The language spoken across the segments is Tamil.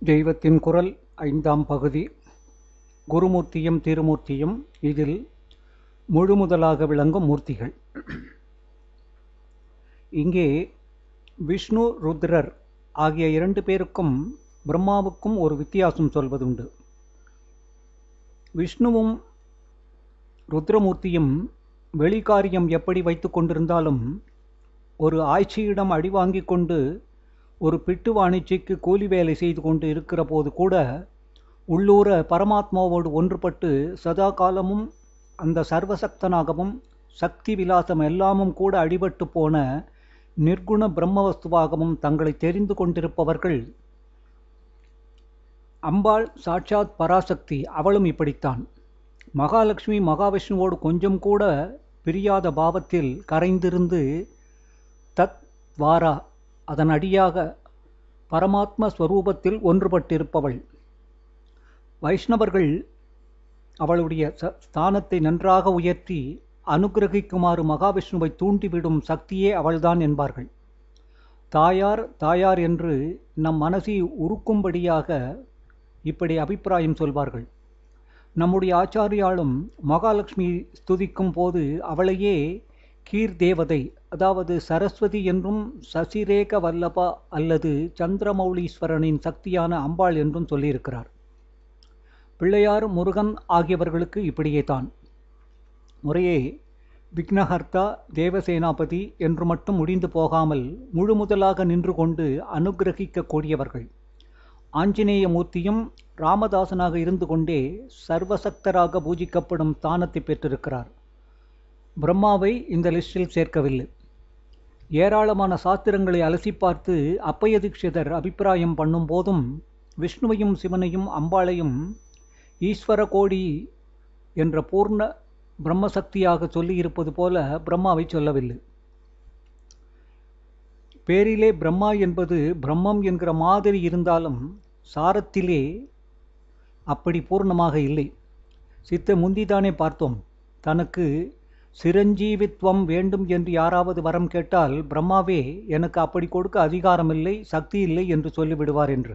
தெய்வத்தின் குரல் ஐந்தாம் பகுதி குருமூர்த்தியும் திருமூர்த்தியும் இதில் முழுமுதலாக விளங்கும் மூர்த்திகள் இங்கே விஷ்ணு ருத்ரர் ஆகிய இரண்டு பேருக்கும் பிரம்மாவுக்கும் ஒரு வித்தியாசம் சொல்வதுண்டு விஷ்ணுவும் ருத்ரமூர்த்தியும் வெளிக்காரியம் எப்படி வைத்து கொண்டிருந்தாலும் ஒரு ஆய்ச்சியிடம் அடி வாங்கி கொண்டு ஒரு பிட்டு வாணிச்சிக்கு கூலி வேலை செய்து கொண்டு இருக்கிற போது கூட உள்ளூர பரமாத்மாவோடு ஒன்றுபட்டு சதா காலமும் அந்த சர்வசக்தனாகவும் சக்தி விலாசம் எல்லாமும் கூட அடிபட்டு போன நிர்குண பிரம்மவஸ்துவாகவும் தங்களை தெரிந்து கொண்டிருப்பவர்கள் அம்பாள் சாட்சாத் பராசக்தி அவளும் இப்படித்தான் மகாலட்சுமி மகாவிஷ்ணுவோடு கொஞ்சம் கூட பிரியாத பாவத்தில் கரைந்திருந்து தத் வாரா அதன் அடியாக பரமாத்ம ஸ்வரூபத்தில் ஒன்றுபட்டிருப்பவள் வைஷ்ணவர்கள் அவளுடைய ச ஸ்தானத்தை நன்றாக உயர்த்தி அனுகிரகிக்குமாறு மகாவிஷ்ணுவை தூண்டிவிடும் சக்தியே அவள்தான் என்பார்கள் தாயார் தாயார் என்று நம் மனசை உருக்கும்படியாக இப்படி அபிப்பிராயம் சொல்வார்கள் நம்முடைய ஆச்சாரியாலும் மகாலட்சுமி ஸ்துதிக்கும் போது அவளையே கீர் தேவதை அதாவது சரஸ்வதி என்றும் சசிரேக வல்லபா அல்லது சந்திரமௌலீஸ்வரனின் சக்தியான அம்பாள் என்றும் சொல்லியிருக்கிறார் பிள்ளையார் முருகன் ஆகியவர்களுக்கு இப்படியே தான் முறையே விக்னஹர்த்தா தேவசேனாபதி என்று மட்டும் முடிந்து போகாமல் முழு முதலாக நின்று கொண்டு அனுகிரகிக்கக்கூடியவர்கள் ஆஞ்சநேய மூர்த்தியும் ராமதாசனாக இருந்து கொண்டே சர்வசக்தராக பூஜிக்கப்படும் ஸ்தானத்தை பெற்றிருக்கிறார் பிரம்மாவை இந்த லிஸ்டில் சேர்க்கவில்லை ஏராளமான சாஸ்திரங்களை அலசி பார்த்து அப்பய தீட்சிதர் அபிப்பிராயம் பண்ணும் போதும் விஷ்ணுவையும் சிவனையும் அம்பாளையும் ஈஸ்வர கோடி என்ற பூர்ண பிரம்மசக்தியாக சொல்லியிருப்பது போல பிரம்மாவை சொல்லவில்லை பேரிலே பிரம்மா என்பது பிரம்மம் என்கிற மாதிரி இருந்தாலும் சாரத்திலே அப்படி பூர்ணமாக இல்லை சித்த முந்திதானே பார்த்தோம் தனக்கு சிரஞ்சீவித்வம் வேண்டும் என்று யாராவது வரம் கேட்டால் பிரம்மாவே எனக்கு அப்படி கொடுக்க அதிகாரம் இல்லை சக்தி இல்லை என்று சொல்லிவிடுவார் என்று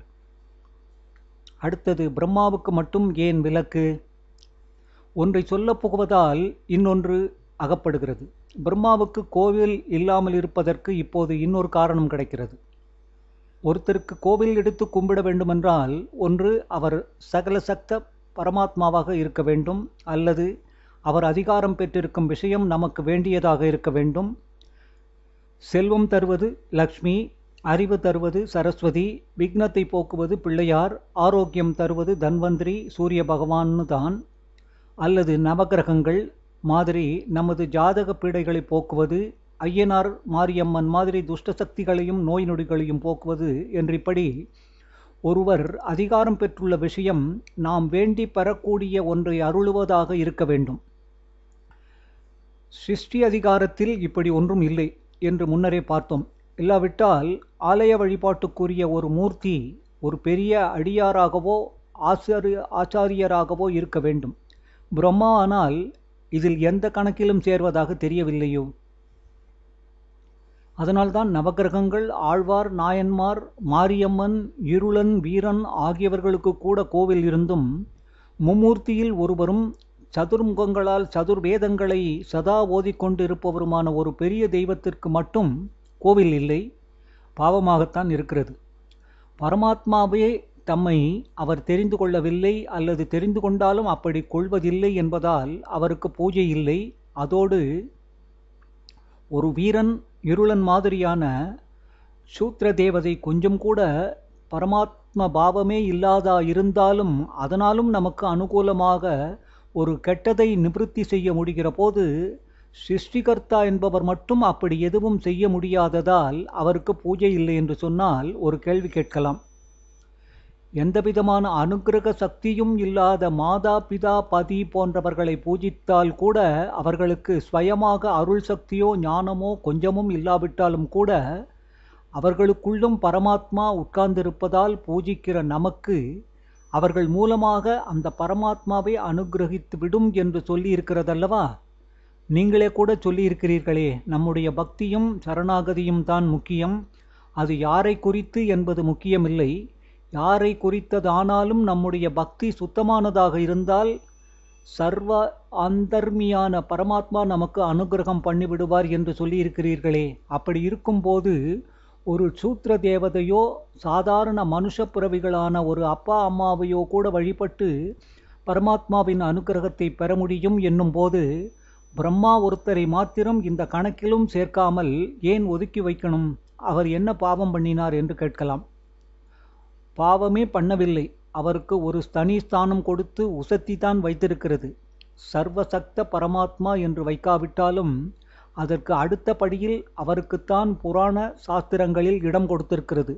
அடுத்தது பிரம்மாவுக்கு மட்டும் ஏன் விலக்கு ஒன்றை சொல்லப் புகுவதால் இன்னொன்று அகப்படுகிறது பிரம்மாவுக்கு கோவில் இல்லாமல் இருப்பதற்கு இப்போது இன்னொரு காரணம் கிடைக்கிறது ஒருத்தருக்கு கோவில் எடுத்து கும்பிட வேண்டுமென்றால் ஒன்று அவர் சகல சக்த பரமாத்மாவாக இருக்க வேண்டும் அல்லது அவர் அதிகாரம் பெற்றிருக்கும் விஷயம் நமக்கு வேண்டியதாக இருக்க வேண்டும் செல்வம் தருவது லக்ஷ்மி அறிவு தருவது சரஸ்வதி விக்னத்தை போக்குவது பிள்ளையார் ஆரோக்கியம் தருவது தன்வந்திரி சூரிய பகவான்னு தான் அல்லது நவகிரகங்கள் மாதிரி நமது ஜாதக பீடைகளை போக்குவது ஐயனார் மாரியம்மன் மாதிரி துஷ்ட சக்திகளையும் நோய் நொடிகளையும் போக்குவது என்று இப்படி ஒருவர் அதிகாரம் பெற்றுள்ள விஷயம் நாம் வேண்டி பெறக்கூடிய ஒன்றை அருளுவதாக இருக்க வேண்டும் சிருஷ்டி அதிகாரத்தில் இப்படி ஒன்றும் இல்லை என்று முன்னரே பார்த்தோம் இல்லாவிட்டால் ஆலய வழிபாட்டுக்குரிய ஒரு மூர்த்தி ஒரு பெரிய அடியாராகவோ ஆச்சாரிய ஆச்சாரியராகவோ இருக்க வேண்டும் பிரம்மா ஆனால் இதில் எந்த கணக்கிலும் சேர்வதாக தெரியவில்லையோ அதனால்தான் நவகிரகங்கள் ஆழ்வார் நாயன்மார் மாரியம்மன் இருளன் வீரன் ஆகியவர்களுக்கு கூட கோவில் இருந்தும் மும்மூர்த்தியில் ஒருவரும் சதுர்முகங்களால் சதுர்வேதங்களை சதா ஓதிக்கொண்டிருப்பவருமான ஒரு பெரிய தெய்வத்திற்கு மட்டும் கோவில் இல்லை பாவமாகத்தான் இருக்கிறது பரமாத்மாவே தம்மை அவர் தெரிந்து கொள்ளவில்லை அல்லது தெரிந்து கொண்டாலும் அப்படி கொள்வதில்லை என்பதால் அவருக்கு பூஜை இல்லை அதோடு ஒரு வீரன் இருளன் மாதிரியான சூத்திர தேவதை கொஞ்சம் கூட பரமாத்ம பாவமே இல்லாதா இருந்தாலும் அதனாலும் நமக்கு அனுகூலமாக ஒரு கெட்டதை நிவர்த்தி செய்ய முடிகிற போது சிருஷ்டிகர்த்தா என்பவர் மட்டும் அப்படி எதுவும் செய்ய முடியாததால் அவருக்கு பூஜை இல்லை என்று சொன்னால் ஒரு கேள்வி கேட்கலாம் எந்தவிதமான அனுகிரக சக்தியும் இல்லாத மாதா பிதா பதி போன்றவர்களை பூஜித்தால் கூட அவர்களுக்கு ஸ்வயமாக அருள் சக்தியோ ஞானமோ கொஞ்சமும் இல்லாவிட்டாலும் கூட அவர்களுக்குள்ளும் பரமாத்மா உட்கார்ந்திருப்பதால் பூஜிக்கிற நமக்கு அவர்கள் மூலமாக அந்த பரமாத்மாவை அனுகிரகித்து விடும் என்று சொல்லி இருக்கிறதல்லவா நீங்களே கூட சொல்லியிருக்கிறீர்களே நம்முடைய பக்தியும் சரணாகதியும் தான் முக்கியம் அது யாரை குறித்து என்பது முக்கியமில்லை யாரை குறித்ததானாலும் நம்முடைய பக்தி சுத்தமானதாக இருந்தால் சர்வ அந்தர்மியான பரமாத்மா நமக்கு அனுகிரகம் பண்ணிவிடுவார் என்று சொல்லியிருக்கிறீர்களே அப்படி இருக்கும்போது ஒரு சூத்திர தேவதையோ சாதாரண மனுஷ பிறவிகளான ஒரு அப்பா அம்மாவையோ கூட வழிபட்டு பரமாத்மாவின் அனுகிரகத்தை பெற முடியும் என்னும் போது பிரம்மா ஒருத்தரை மாத்திரம் இந்த கணக்கிலும் சேர்க்காமல் ஏன் ஒதுக்கி வைக்கணும் அவர் என்ன பாவம் பண்ணினார் என்று கேட்கலாம் பாவமே பண்ணவில்லை அவருக்கு ஒரு தனி ஸ்தானம் கொடுத்து உசத்தி தான் வைத்திருக்கிறது சர்வசக்த பரமாத்மா என்று வைக்காவிட்டாலும் அதற்கு அடுத்த படியில் அவருக்குத்தான் புராண சாஸ்திரங்களில் இடம் கொடுத்திருக்கிறது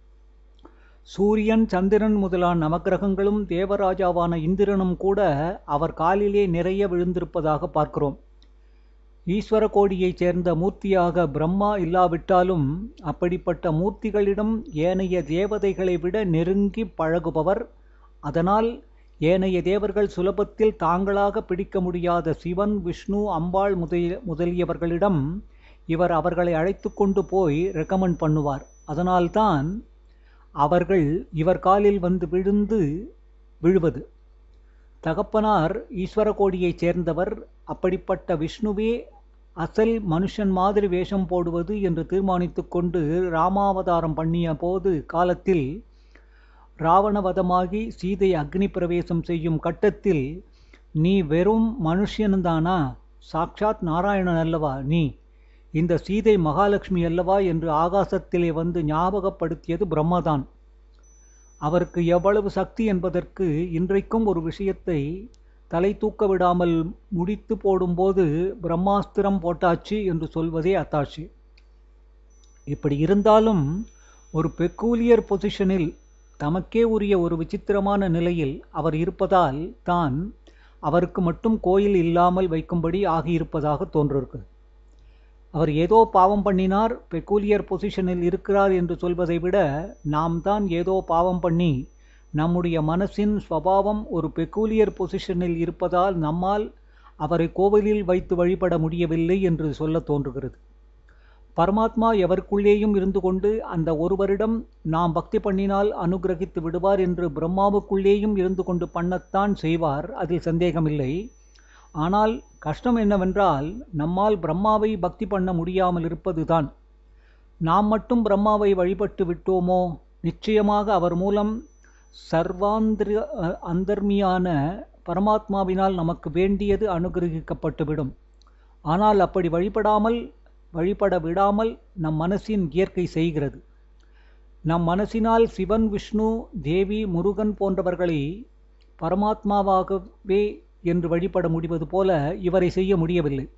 சூரியன் சந்திரன் முதலான நவக்கிரகங்களும் தேவராஜாவான இந்திரனும் கூட அவர் காலிலே நிறைய விழுந்திருப்பதாக பார்க்கிறோம் ஈஸ்வர கோடியைச் சேர்ந்த மூர்த்தியாக பிரம்மா இல்லாவிட்டாலும் அப்படிப்பட்ட மூர்த்திகளிடம் ஏனைய தேவதைகளை விட நெருங்கி பழகுபவர் அதனால் ஏனைய தேவர்கள் சுலபத்தில் தாங்களாக பிடிக்க முடியாத சிவன் விஷ்ணு அம்பாள் முதலிய முதலியவர்களிடம் இவர் அவர்களை அழைத்து கொண்டு போய் ரெக்கமெண்ட் பண்ணுவார் அதனால்தான் அவர்கள் இவர் காலில் வந்து விழுந்து விழுவது தகப்பனார் ஈஸ்வர கோடியைச் சேர்ந்தவர் அப்படிப்பட்ட விஷ்ணுவே அசல் மனுஷன் மாதிரி வேஷம் போடுவது என்று தீர்மானித்து கொண்டு ராமாவதாரம் பண்ணிய போது காலத்தில் ராவணவதமாகி சீதை அக்னி பிரவேசம் செய்யும் கட்டத்தில் நீ வெறும் மனுஷன்தானா சாக்ஷாத் நாராயணன் அல்லவா நீ இந்த சீதை மகாலட்சுமி அல்லவா என்று ஆகாசத்திலே வந்து ஞாபகப்படுத்தியது பிரம்மதான் அவருக்கு எவ்வளவு சக்தி என்பதற்கு இன்றைக்கும் ஒரு விஷயத்தை தலை தூக்க விடாமல் முடித்து போடும்போது பிரம்மாஸ்திரம் போட்டாச்சு என்று சொல்வதே அத்தாட்சி இப்படி இருந்தாலும் ஒரு பெக்கூலியர் பொசிஷனில் தமக்கே உரிய ஒரு விசித்திரமான நிலையில் அவர் இருப்பதால் தான் அவருக்கு மட்டும் கோயில் இல்லாமல் வைக்கும்படி ஆகியிருப்பதாக தோன்றிருக்கு அவர் ஏதோ பாவம் பண்ணினார் பெக்கூலியர் பொசிஷனில் இருக்கிறார் என்று சொல்வதை விட நாம் தான் ஏதோ பாவம் பண்ணி நம்முடைய மனசின் ஸ்வபாவம் ஒரு பெக்கூலியர் பொசிஷனில் இருப்பதால் நம்மால் அவரை கோவிலில் வைத்து வழிபட முடியவில்லை என்று சொல்ல தோன்றுகிறது பரமாத்மா எவருக்குள்ளேயும் இருந்து கொண்டு அந்த ஒருவரிடம் நாம் பக்தி பண்ணினால் அனுகிரகித்து விடுவார் என்று பிரம்மாவுக்குள்ளேயும் இருந்து கொண்டு பண்ணத்தான் செய்வார் அதில் சந்தேகமில்லை ஆனால் கஷ்டம் என்னவென்றால் நம்மால் பிரம்மாவை பக்தி பண்ண முடியாமல் இருப்பதுதான் நாம் மட்டும் பிரம்மாவை வழிபட்டு விட்டோமோ நிச்சயமாக அவர் மூலம் சர்வாந்திர அந்தர்மியான பரமாத்மாவினால் நமக்கு வேண்டியது அனுகிரகிக்கப்பட்டுவிடும் ஆனால் அப்படி வழிபடாமல் வழிபட விடாமல் நம் மனசின் இயற்கை செய்கிறது நம் மனசினால் சிவன் விஷ்ணு தேவி முருகன் போன்றவர்களை பரமாத்மாவாகவே என்று வழிபட முடிவது போல இவரை செய்ய முடியவில்லை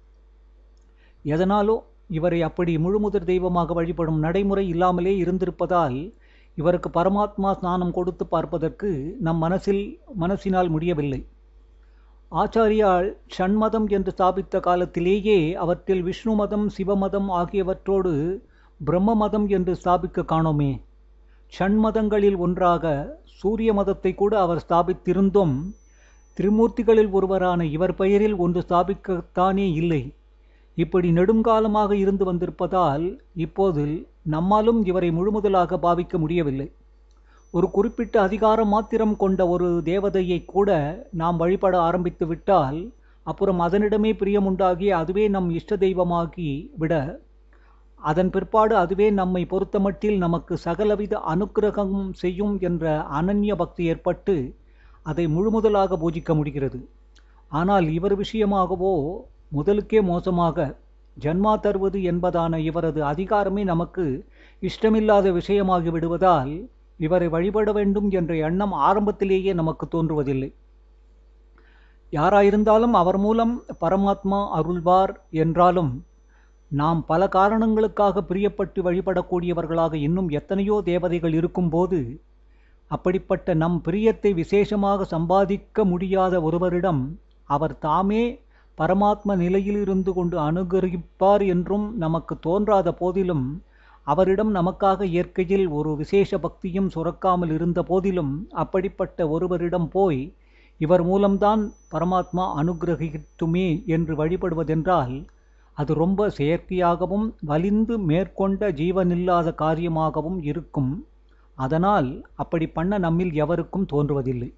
எதனாலோ இவரை அப்படி முழுமுதற் தெய்வமாக வழிபடும் நடைமுறை இல்லாமலே இருந்திருப்பதால் இவருக்கு பரமாத்மா ஸ்நானம் கொடுத்து பார்ப்பதற்கு நம் மனசில் மனசினால் முடியவில்லை ஆச்சாரியால் ஷண்மதம் என்று ஸ்தாபித்த காலத்திலேயே அவற்றில் விஷ்ணு மதம் சிவமதம் ஆகியவற்றோடு பிரம்ம மதம் என்று ஸ்தாபிக்க காணோமே ஷண்மதங்களில் ஒன்றாக சூரிய மதத்தை கூட அவர் ஸ்தாபித்திருந்தும் திரிமூர்த்திகளில் ஒருவரான இவர் பெயரில் ஒன்று ஸ்தாபிக்கத்தானே இல்லை இப்படி நெடுங்காலமாக இருந்து வந்திருப்பதால் இப்போது நம்மாலும் இவரை முழுமுதலாக பாவிக்க முடியவில்லை ஒரு குறிப்பிட்ட அதிகாரம் மாத்திரம் கொண்ட ஒரு தேவதையை கூட நாம் வழிபட ஆரம்பித்து விட்டால் அப்புறம் அதனிடமே பிரியமுண்டாகி அதுவே நம் இஷ்ட தெய்வமாகி விட அதன் பிற்பாடு அதுவே நம்மை பொறுத்தமட்டில் நமக்கு சகலவித அனுக்கிரகம் செய்யும் என்ற அனன்ய பக்தி ஏற்பட்டு அதை முழுமுதலாக பூஜிக்க முடிகிறது ஆனால் இவர் விஷயமாகவோ முதலுக்கே மோசமாக ஜன்மா தருவது என்பதான இவரது அதிகாரமே நமக்கு இஷ்டமில்லாத விஷயமாகி விடுவதால் இவரை வழிபட வேண்டும் என்ற எண்ணம் ஆரம்பத்திலேயே நமக்கு தோன்றுவதில்லை யாராயிருந்தாலும் அவர் மூலம் பரமாத்மா அருள்வார் என்றாலும் நாம் பல காரணங்களுக்காக பிரியப்பட்டு வழிபடக்கூடியவர்களாக இன்னும் எத்தனையோ தேவதைகள் இருக்கும்போது அப்படிப்பட்ட நம் பிரியத்தை விசேஷமாக சம்பாதிக்க முடியாத ஒருவரிடம் அவர் தாமே பரமாத்ம நிலையில் இருந்து கொண்டு அனுகரிப்பார் என்றும் நமக்கு தோன்றாத போதிலும் அவரிடம் நமக்காக இயற்கையில் ஒரு விசேஷ பக்தியும் சுரக்காமல் இருந்த போதிலும் அப்படிப்பட்ட ஒருவரிடம் போய் இவர் மூலம்தான் பரமாத்மா அனுகிரகித்துமே என்று வழிபடுவதென்றால் அது ரொம்ப செயற்கையாகவும் வலிந்து மேற்கொண்ட ஜீவனில்லாத காரியமாகவும் இருக்கும் அதனால் அப்படி பண்ண நம்மில் எவருக்கும் தோன்றுவதில்லை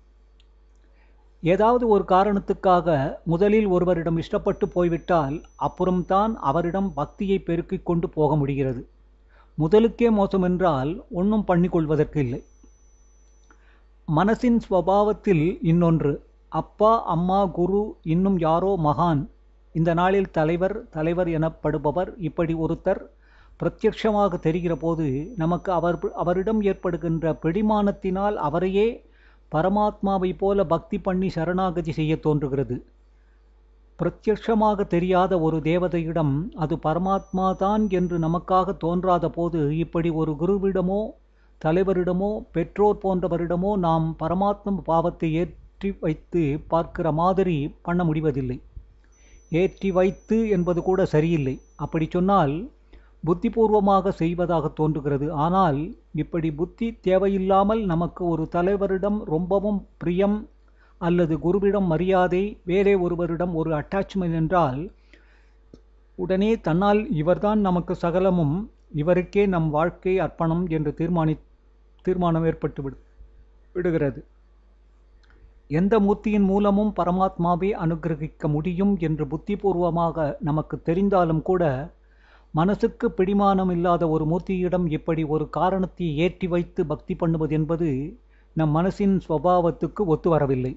ஏதாவது ஒரு காரணத்துக்காக முதலில் ஒருவரிடம் இஷ்டப்பட்டு போய்விட்டால் அப்புறம்தான் அவரிடம் பக்தியை பெருக்கிக் கொண்டு போக முடிகிறது முதலுக்கே மோசம் என்றால் ஒன்றும் பண்ணிக்கொள்வதற்கு இல்லை மனசின் ஸ்வபாவத்தில் இன்னொன்று அப்பா அம்மா குரு இன்னும் யாரோ மகான் இந்த நாளில் தலைவர் தலைவர் எனப்படுபவர் இப்படி ஒருத்தர் பிரத்யட்சமாக தெரிகிற போது நமக்கு அவர் அவரிடம் ஏற்படுகின்ற பிடிமானத்தினால் அவரையே பரமாத்மாவை போல பக்தி பண்ணி சரணாகதி செய்ய தோன்றுகிறது பிரத்யட்சமாக தெரியாத ஒரு தேவதையிடம் அது பரமாத்மா தான் என்று நமக்காக தோன்றாத போது இப்படி ஒரு குருவிடமோ தலைவரிடமோ பெற்றோர் போன்றவரிடமோ நாம் பரமாத்ம பாவத்தை ஏற்றி வைத்து பார்க்கிற மாதிரி பண்ண முடிவதில்லை ஏற்றி வைத்து என்பது கூட சரியில்லை அப்படி சொன்னால் புத்திபூர்வமாக செய்வதாக தோன்றுகிறது ஆனால் இப்படி புத்தி தேவையில்லாமல் நமக்கு ஒரு தலைவரிடம் ரொம்பவும் பிரியம் அல்லது குருவிடம் மரியாதை வேறே ஒருவரிடம் ஒரு அட்டாச்மெண்ட் என்றால் உடனே தன்னால் இவர்தான் நமக்கு சகலமும் இவருக்கே நம் வாழ்க்கை அர்ப்பணம் என்று தீர்மானி தீர்மானம் ஏற்பட்டு விடு விடுகிறது எந்த மூர்த்தியின் மூலமும் பரமாத்மாவை அனுகிரகிக்க முடியும் என்று புத்திபூர்வமாக நமக்கு தெரிந்தாலும் கூட மனசுக்கு பிடிமானம் இல்லாத ஒரு மூர்த்தியிடம் இப்படி ஒரு காரணத்தை ஏற்றி வைத்து பக்தி பண்ணுவது என்பது நம் மனசின் ஸ்வபாவத்துக்கு ஒத்து வரவில்லை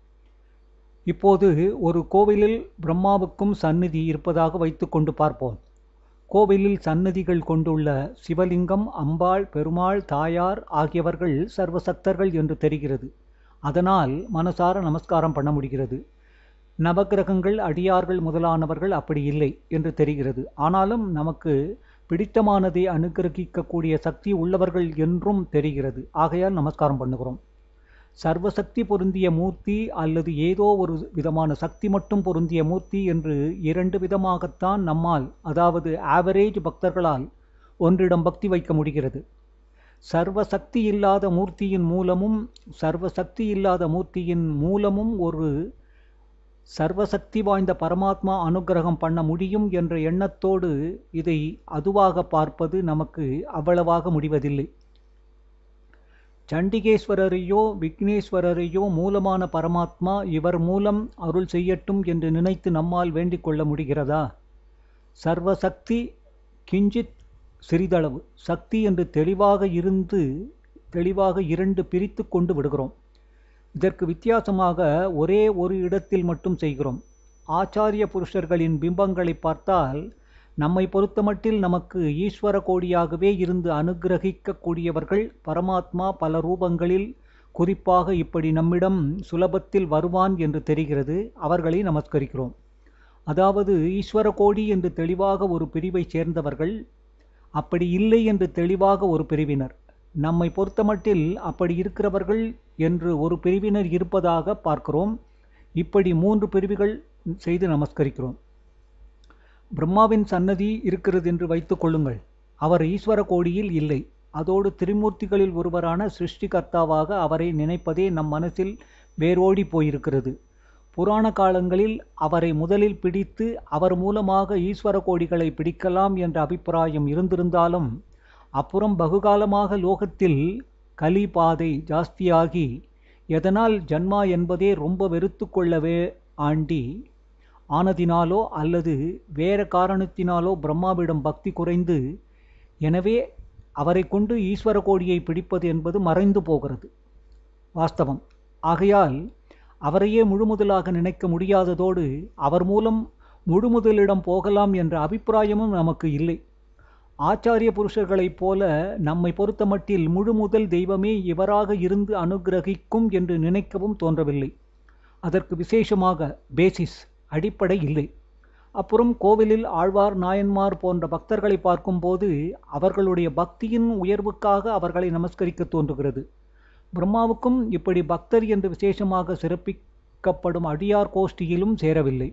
இப்போது ஒரு கோவிலில் பிரம்மாவுக்கும் சந்நிதி இருப்பதாக வைத்துக்கொண்டு பார்ப்போம் கோவிலில் சன்னதிகள் கொண்டுள்ள சிவலிங்கம் அம்பாள் பெருமாள் தாயார் ஆகியவர்கள் சர்வசக்தர்கள் என்று தெரிகிறது அதனால் மனசார நமஸ்காரம் பண்ண முடிகிறது நவகிரகங்கள் அடியார்கள் முதலானவர்கள் அப்படி இல்லை என்று தெரிகிறது ஆனாலும் நமக்கு பிடித்தமானதை அனுகிரகிக்கக்கூடிய சக்தி உள்ளவர்கள் என்றும் தெரிகிறது ஆகையால் நமஸ்காரம் பண்ணுகிறோம் சர்வசக்தி பொருந்திய மூர்த்தி அல்லது ஏதோ ஒரு விதமான சக்தி மட்டும் பொருந்திய மூர்த்தி என்று இரண்டு விதமாகத்தான் நம்மால் அதாவது ஆவரேஜ் பக்தர்களால் ஒன்றிடம் பக்தி வைக்க முடிகிறது சர்வசக்தி இல்லாத மூர்த்தியின் மூலமும் சர்வசக்தி இல்லாத மூர்த்தியின் மூலமும் ஒரு சர்வசக்தி வாய்ந்த பரமாத்மா அனுகிரகம் பண்ண முடியும் என்ற எண்ணத்தோடு இதை அதுவாக பார்ப்பது நமக்கு அவ்வளவாக முடிவதில்லை சண்டிகேஸ்வரரையோ விக்னேஸ்வரரையோ மூலமான பரமாத்மா இவர் மூலம் அருள் செய்யட்டும் என்று நினைத்து நம்மால் வேண்டிக் கொள்ள முடிகிறதா சர்வசக்தி கிஞ்சித் சிறிதளவு சக்தி என்று தெளிவாக இருந்து தெளிவாக இரண்டு பிரித்து கொண்டு விடுகிறோம் இதற்கு வித்தியாசமாக ஒரே ஒரு இடத்தில் மட்டும் செய்கிறோம் ஆச்சாரிய புருஷர்களின் பிம்பங்களை பார்த்தால் நம்மை பொறுத்தமட்டில் நமக்கு ஈஸ்வர கோடியாகவே இருந்து அனுகிரகிக்கக்கூடியவர்கள் பரமாத்மா பல ரூபங்களில் குறிப்பாக இப்படி நம்மிடம் சுலபத்தில் வருவான் என்று தெரிகிறது அவர்களை நமஸ்கரிக்கிறோம் அதாவது ஈஸ்வர கோடி என்று தெளிவாக ஒரு பிரிவைச் சேர்ந்தவர்கள் அப்படி இல்லை என்று தெளிவாக ஒரு பிரிவினர் நம்மை பொறுத்தமட்டில் அப்படி இருக்கிறவர்கள் என்று ஒரு பிரிவினர் இருப்பதாக பார்க்கிறோம் இப்படி மூன்று பிரிவுகள் செய்து நமஸ்கரிக்கிறோம் பிரம்மாவின் சன்னதி இருக்கிறது என்று வைத்துக் கொள்ளுங்கள் அவர் ஈஸ்வர கோடியில் இல்லை அதோடு திரிமூர்த்திகளில் ஒருவரான சிருஷ்டிகர்த்தாவாக அவரை நினைப்பதே நம் மனசில் வேரோடி போயிருக்கிறது புராண காலங்களில் அவரை முதலில் பிடித்து அவர் மூலமாக ஈஸ்வர கோடிகளை பிடிக்கலாம் என்ற அபிப்பிராயம் இருந்திருந்தாலும் அப்புறம் பகுகாலமாக லோகத்தில் கலி பாதை ஜாஸ்தியாகி எதனால் ஜன்மா என்பதே ரொம்ப வெறுத்து கொள்ளவே ஆண்டி ஆனதினாலோ அல்லது வேற காரணத்தினாலோ பிரம்மாவிடம் பக்தி குறைந்து எனவே அவரை கொண்டு ஈஸ்வர கோடியை பிடிப்பது என்பது மறைந்து போகிறது வாஸ்தவம் ஆகையால் அவரையே முழுமுதலாக நினைக்க முடியாததோடு அவர் மூலம் முழுமுதலிடம் போகலாம் என்ற அபிப்பிராயமும் நமக்கு இல்லை ஆச்சாரிய புருஷர்களைப் போல நம்மை பொறுத்தமட்டில் முழுமுதல் தெய்வமே இவராக இருந்து அனுகிரகிக்கும் என்று நினைக்கவும் தோன்றவில்லை அதற்கு விசேஷமாக பேசிஸ் அடிப்படை இல்லை அப்புறம் கோவிலில் ஆழ்வார் நாயன்மார் போன்ற பக்தர்களை பார்க்கும்போது அவர்களுடைய பக்தியின் உயர்வுக்காக அவர்களை நமஸ்கரிக்க தோன்றுகிறது பிரம்மாவுக்கும் இப்படி பக்தர் என்று விசேஷமாக சிறப்பிக்கப்படும் அடியார் கோஷ்டியிலும் சேரவில்லை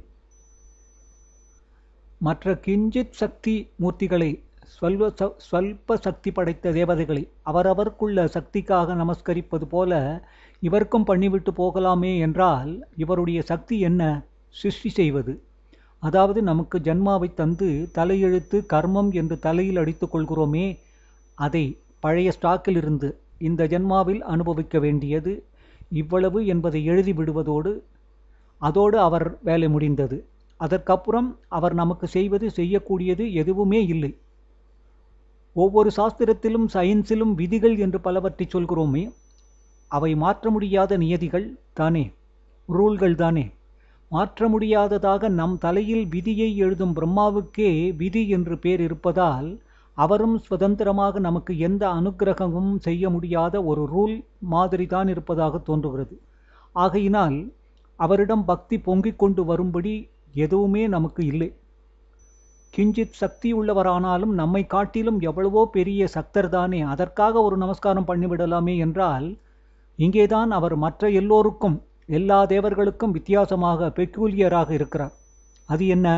மற்ற கிஞ்சித் சக்தி மூர்த்திகளை ஸ்வல்வ ச ஸ்வல்ப சக்தி படைத்த தேவதைகளை அவரவர்க்குள்ள சக்திக்காக நமஸ்கரிப்பது போல இவருக்கும் பண்ணிவிட்டு போகலாமே என்றால் இவருடைய சக்தி என்ன சிருஷ்டி செய்வது அதாவது நமக்கு ஜன்மாவை தந்து தலையெழுத்து கர்மம் என்று தலையில் அடித்துக் கொள்கிறோமே அதை பழைய ஸ்டாக்கில் இருந்து இந்த ஜென்மாவில் அனுபவிக்க வேண்டியது இவ்வளவு என்பதை எழுதி விடுவதோடு அதோடு அவர் வேலை முடிந்தது அதற்கப்புறம் அவர் நமக்கு செய்வது செய்யக்கூடியது எதுவுமே இல்லை ஒவ்வொரு சாஸ்திரத்திலும் சயின்ஸிலும் விதிகள் என்று பலவற்றை சொல்கிறோமே அவை மாற்ற முடியாத நியதிகள் தானே ரூல்கள் தானே மாற்ற முடியாததாக நம் தலையில் விதியை எழுதும் பிரம்மாவுக்கே விதி என்று பேர் இருப்பதால் அவரும் சுதந்திரமாக நமக்கு எந்த அனுக்கிரகமும் செய்ய முடியாத ஒரு ரூல் மாதிரி தான் இருப்பதாக தோன்றுகிறது ஆகையினால் அவரிடம் பக்தி பொங்கிக் கொண்டு வரும்படி எதுவுமே நமக்கு இல்லை கிஞ்சித் சக்தி உள்ளவரானாலும் நம்மை காட்டிலும் எவ்வளவோ பெரிய சக்தர் தானே அதற்காக ஒரு நமஸ்காரம் பண்ணிவிடலாமே என்றால் இங்கேதான் அவர் மற்ற எல்லோருக்கும் எல்லா தேவர்களுக்கும் வித்தியாசமாக பெக்யூலியராக இருக்கிறார் அது என்ன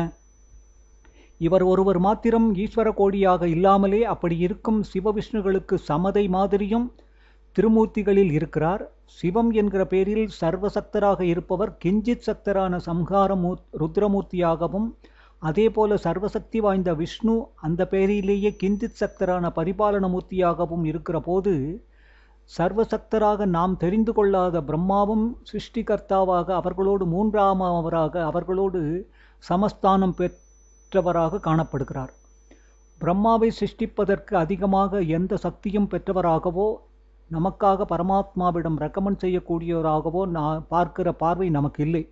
இவர் ஒருவர் மாத்திரம் ஈஸ்வர கோடியாக இல்லாமலே அப்படி இருக்கும் சிவவிஷ்ணுகளுக்கு சமதை மாதிரியும் திருமூர்த்திகளில் இருக்கிறார் சிவம் என்கிற பேரில் சர்வசக்தராக இருப்பவர் கிஞ்சித் சக்தரான சம்ஹார மூ ருத்ரமூர்த்தியாகவும் அதே போல சர்வசக்தி வாய்ந்த விஷ்ணு அந்த பெயரிலேயே கிஞ்சித் சக்தரான பரிபாலன மூர்த்தியாகவும் இருக்கிற போது சர்வசக்தராக நாம் தெரிந்து கொள்ளாத பிரம்மாவும் சிருஷ்டிகர்த்தாவாக அவர்களோடு மூன்றாமவராக அவர்களோடு சமஸ்தானம் பெற்றவராக காணப்படுகிறார் பிரம்மாவை சிருஷ்டிப்பதற்கு அதிகமாக எந்த சக்தியும் பெற்றவராகவோ நமக்காக பரமாத்மாவிடம் ரெக்கமெண்ட் செய்யக்கூடியவராகவோ நான் பார்க்கிற பார்வை நமக்கு இல்லை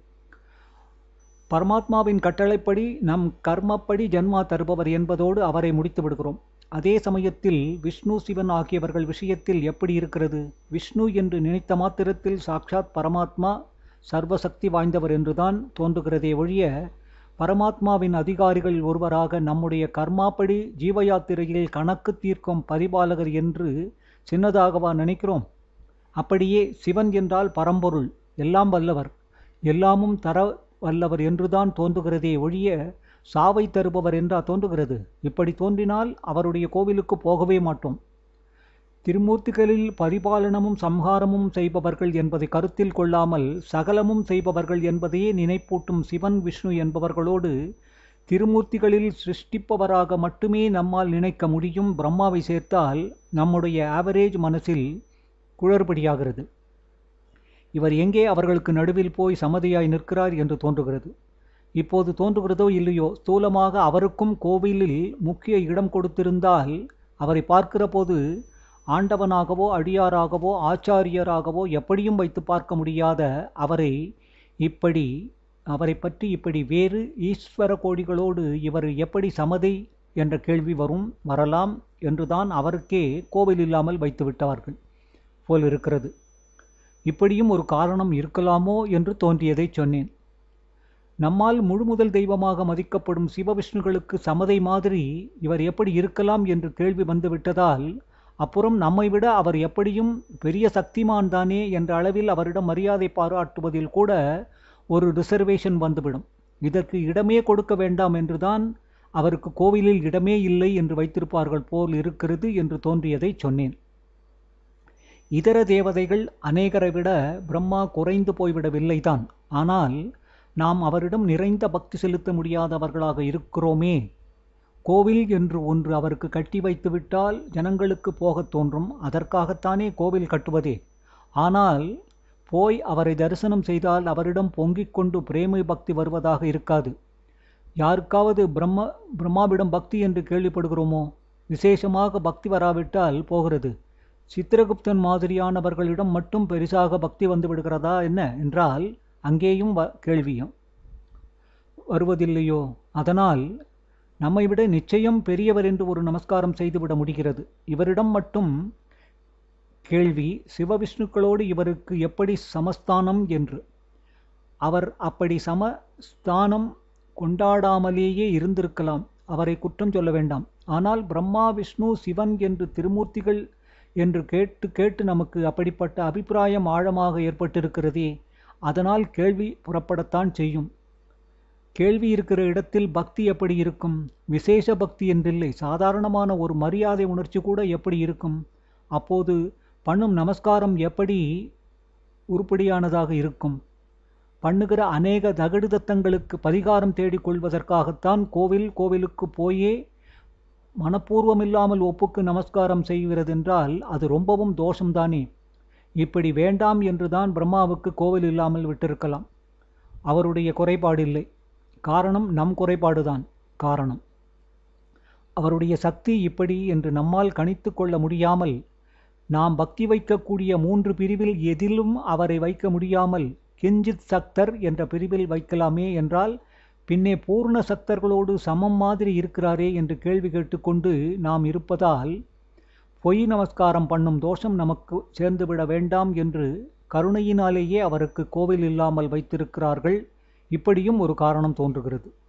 பரமாத்மாவின் கட்டளைப்படி நம் கர்மப்படி ஜன்மா தருபவர் என்பதோடு அவரை முடித்து விடுகிறோம் அதே சமயத்தில் விஷ்ணு சிவன் ஆகியவர்கள் விஷயத்தில் எப்படி இருக்கிறது விஷ்ணு என்று நினைத்த மாத்திரத்தில் சாட்சாத் பரமாத்மா சர்வசக்தி வாய்ந்தவர் என்றுதான் தோன்றுகிறதே ஒழிய பரமாத்மாவின் அதிகாரிகள் ஒருவராக நம்முடைய கர்மாப்படி ஜீவ யாத்திரையில் கணக்கு தீர்க்கும் பரிபாலகர் என்று சின்னதாகவா நினைக்கிறோம் அப்படியே சிவன் என்றால் பரம்பொருள் எல்லாம் வல்லவர் எல்லாமும் தர வல்லவர் என்றுதான் தோன்றுகிறதே ஒழிய சாவை தருபவர் என்றா தோன்றுகிறது இப்படி தோன்றினால் அவருடைய கோவிலுக்கு போகவே மாட்டோம் திருமூர்த்திகளில் பரிபாலனமும் சம்ஹாரமும் செய்பவர்கள் என்பதை கருத்தில் கொள்ளாமல் சகலமும் செய்பவர்கள் என்பதையே நினைப்பூட்டும் சிவன் விஷ்ணு என்பவர்களோடு திருமூர்த்திகளில் சிருஷ்டிப்பவராக மட்டுமே நம்மால் நினைக்க முடியும் பிரம்மாவை சேர்த்தால் நம்முடைய ஆவரேஜ் மனசில் குளறுபடியாகிறது இவர் எங்கே அவர்களுக்கு நடுவில் போய் சமதியாய் நிற்கிறார் என்று தோன்றுகிறது இப்போது தோன்றுகிறதோ இல்லையோ ஸ்தூலமாக அவருக்கும் கோவிலில் முக்கிய இடம் கொடுத்திருந்தால் அவரை பார்க்கிற போது ஆண்டவனாகவோ அடியாராகவோ ஆச்சாரியராகவோ எப்படியும் வைத்து பார்க்க முடியாத அவரை இப்படி அவரை பற்றி இப்படி வேறு ஈஸ்வர கோடிகளோடு இவர் எப்படி சமதை என்ற கேள்வி வரும் வரலாம் என்றுதான் அவருக்கே கோவில் இல்லாமல் வைத்து விட்டார்கள் போல் இருக்கிறது இப்படியும் ஒரு காரணம் இருக்கலாமோ என்று தோன்றியதை சொன்னேன் நம்மால் முழுமுதல் தெய்வமாக மதிக்கப்படும் சிவவிஷ்ணுகளுக்கு சமதை மாதிரி இவர் எப்படி இருக்கலாம் என்று கேள்வி வந்துவிட்டதால் அப்புறம் நம்மை விட அவர் எப்படியும் பெரிய சக்திமான் தானே என்ற அளவில் அவரிடம் மரியாதை பாராட்டுவதில் கூட ஒரு ரிசர்வேஷன் வந்துவிடும் இதற்கு இடமே கொடுக்க வேண்டாம் என்றுதான் அவருக்கு கோவிலில் இடமே இல்லை என்று வைத்திருப்பார்கள் போல் இருக்கிறது என்று தோன்றியதை சொன்னேன் இதர தேவதைகள் அநேகரை விட பிரம்மா குறைந்து போய்விடவில்லைதான் ஆனால் நாம் அவரிடம் நிறைந்த பக்தி செலுத்த முடியாதவர்களாக இருக்கிறோமே கோவில் என்று ஒன்று அவருக்கு கட்டி வைத்துவிட்டால் ஜனங்களுக்கு போகத் தோன்றும் அதற்காகத்தானே கோவில் கட்டுவதே ஆனால் போய் அவரை தரிசனம் செய்தால் அவரிடம் பொங்கிக் கொண்டு பிரேமை பக்தி வருவதாக இருக்காது யாருக்காவது பிரம்ம பிரம்மாவிடம் பக்தி என்று கேள்விப்படுகிறோமோ விசேஷமாக பக்தி வராவிட்டால் போகிறது சித்திரகுப்தன் மாதிரியானவர்களிடம் மட்டும் பெரிசாக பக்தி வந்து விடுகிறதா என்ன என்றால் அங்கேயும் வ கேள்வியும் வருவதில்லையோ அதனால் நம்மை விட நிச்சயம் பெரியவர் என்று ஒரு நமஸ்காரம் செய்துவிட முடிகிறது இவரிடம் மட்டும் கேள்வி சிவவிஷ்ணுக்களோடு இவருக்கு எப்படி சமஸ்தானம் என்று அவர் அப்படி சமஸ்தானம் கொண்டாடாமலேயே இருந்திருக்கலாம் அவரை குற்றம் சொல்ல வேண்டாம் ஆனால் பிரம்மா விஷ்ணு சிவன் என்று திருமூர்த்திகள் என்று கேட்டு கேட்டு நமக்கு அப்படிப்பட்ட அபிப்பிராயம் ஆழமாக ஏற்பட்டிருக்கிறதே அதனால் கேள்வி புறப்படத்தான் செய்யும் கேள்வி இருக்கிற இடத்தில் பக்தி எப்படி இருக்கும் விசேஷ பக்தி என்றில்லை சாதாரணமான ஒரு மரியாதை உணர்ச்சி கூட எப்படி இருக்கும் அப்போது பண்ணும் நமஸ்காரம் எப்படி உருப்படியானதாக இருக்கும் பண்ணுகிற அநேக தகடு தத்தங்களுக்கு பரிகாரம் தேடிக் கொள்வதற்காகத்தான் கோவில் கோவிலுக்கு போயே மனப்பூர்வமில்லாமல் ஒப்புக்கு நமஸ்காரம் செய்கிறதென்றால் அது ரொம்பவும் தோஷம்தானே இப்படி வேண்டாம் என்றுதான் பிரம்மாவுக்கு கோவில் இல்லாமல் விட்டிருக்கலாம் அவருடைய குறைபாடு இல்லை காரணம் நம் குறைபாடுதான் காரணம் அவருடைய சக்தி இப்படி என்று நம்மால் கணித்து கொள்ள முடியாமல் நாம் பக்தி வைக்கக்கூடிய மூன்று பிரிவில் எதிலும் அவரை வைக்க முடியாமல் கிஞ்சித் சக்தர் என்ற பிரிவில் வைக்கலாமே என்றால் பின்னே பூர்ண சக்தர்களோடு சமம் மாதிரி இருக்கிறாரே என்று கேள்வி கேட்டுக்கொண்டு நாம் இருப்பதால் பொய் நமஸ்காரம் பண்ணும் தோஷம் நமக்கு சேர்ந்துவிட வேண்டாம் என்று கருணையினாலேயே அவருக்கு கோவில் இல்லாமல் வைத்திருக்கிறார்கள் இப்படியும் ஒரு காரணம் தோன்றுகிறது